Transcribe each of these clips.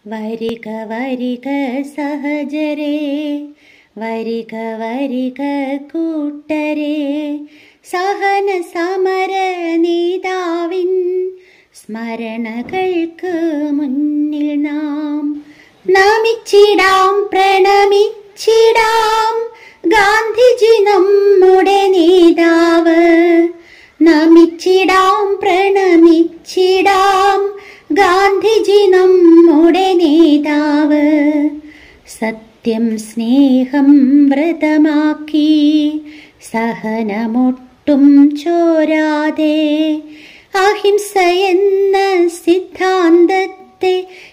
വരിക വരിക സഹജരേ വരിക വരിക കൂട്ടരേ സഹന സമര നേതാവിൻ സ്മരണകൾക്ക് മുന്നിൽ നാം നമിച്ചിടാം പ്രണമിച്ചിടാം ഗാന്ധിജി നമ്മുടെ നേതാവ് നമിച്ചിടാം പ്രണമിച്ചിടാം ഗാന്ധിജി നമ്മുടെ നേതാവ് സത്യം സ്നേഹം വ്രതമാക്കി സഹനമൊട്ടും ചോരാതെ അഹിംസ എന്ന സിദ്ധാന്തത്തെ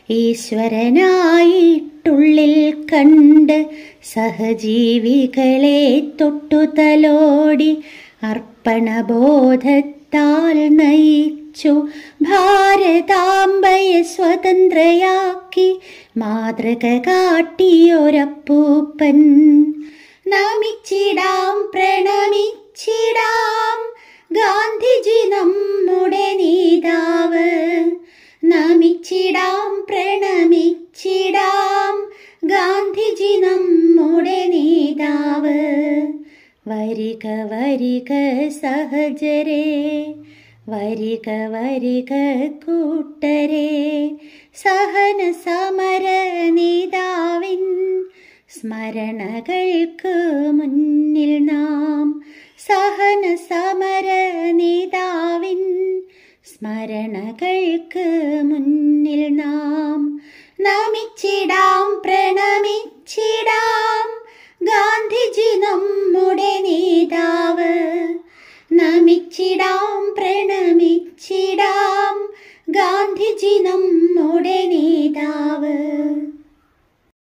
ഈശ്വരനായിട്ടുള്ളിൽ കണ്ട് സഹജീവികളെ തൊട്ടുതലോടി അർപ്പണബോധത്താൽ നയിച്ചു ഭാരതാംബയെ സ്വതന്ത്രയാക്കി മാതൃക കാട്ടിയൊരപ്പൂപ്പൻ നമിച്ചിടാം പ്രണമിച്ചിടാം ഗാന്ധിജി നമ്മുടെ നേതാവ് നമിച്ചിടാം പ്രണമിച്ചിടാം ഗാന്ധിജി നമ്മുടെ നേതാവ് വരിക വരിക സഹജരേ വരിക വരിക കൂട്ടരേ സഹന സമര നേതാവിൻ സ്മരണകൾക്ക് മുന്നിൽ നാം സഹന സമര നേതാവിൻ സ്മരണകൾക്ക് മുന്നിൽ നാം നമിച്ചിടാം പ്രണമിച്ചിടാം ഗാന്ധിജി നമ്മുടെ നേതാവ് നമിച്ചിടാം പ്രണമിച്ചിടാം ഗാന്ധിജി നമ്മുടെ നേതാവ്